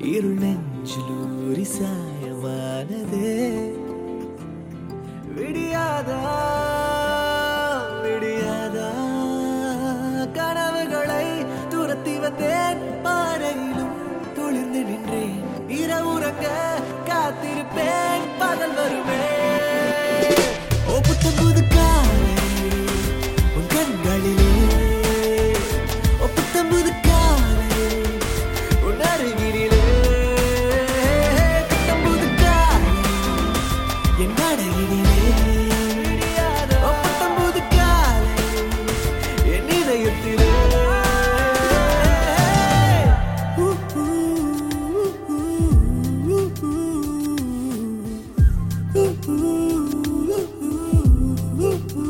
இருள் நெஞ்சிலூரி சாயமானதே விடியாதா விடியாதா கனவுகளை துரத்தி வந்தேன் பாறையிலும் துளிர்ந்து நின்றேன் இரவுறங்க காத்திருப்பேன் பகல் வருமே ஓ புத்தம் புது காலை உன் கண்களிலே ஓ புத்தம் புது காலை உன் அருகினிலே புத்தம் புது காலை என் நடையினிலே ஓ புத்தம் புது காலை என் இதயத்திலே ஊ, ஊ, ஊ, ஊ, ஊ, ஊ, ஊ, ஊ.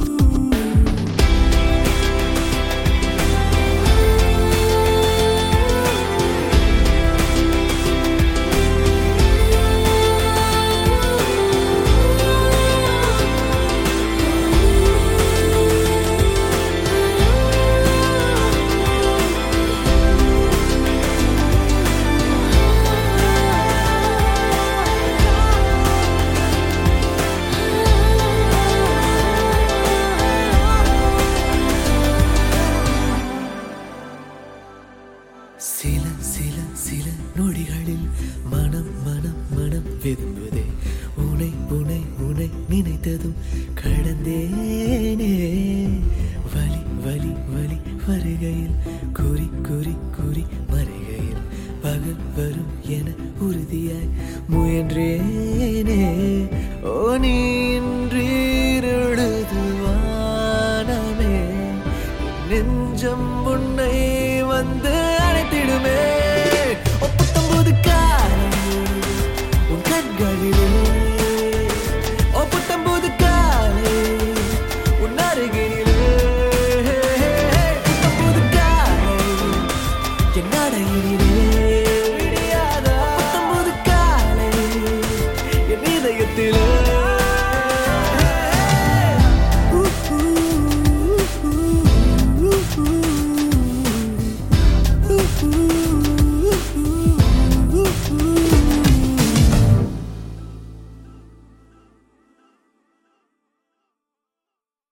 சில சில சில நொடிகளில் மனம் மனம் மனம் விரும்புதே உனை உனை உனை நினைத்ததும் கடந்தேனே வலி வலி வலி வருகையில் குறி குறி குறி மறைகையில் பகல் வரும் என உறுதியாய் முயன்றேனே ஓ நீன்றீருழுது வானமே நெஞ்சம் உன்னை வந்து அழைத்திடுமே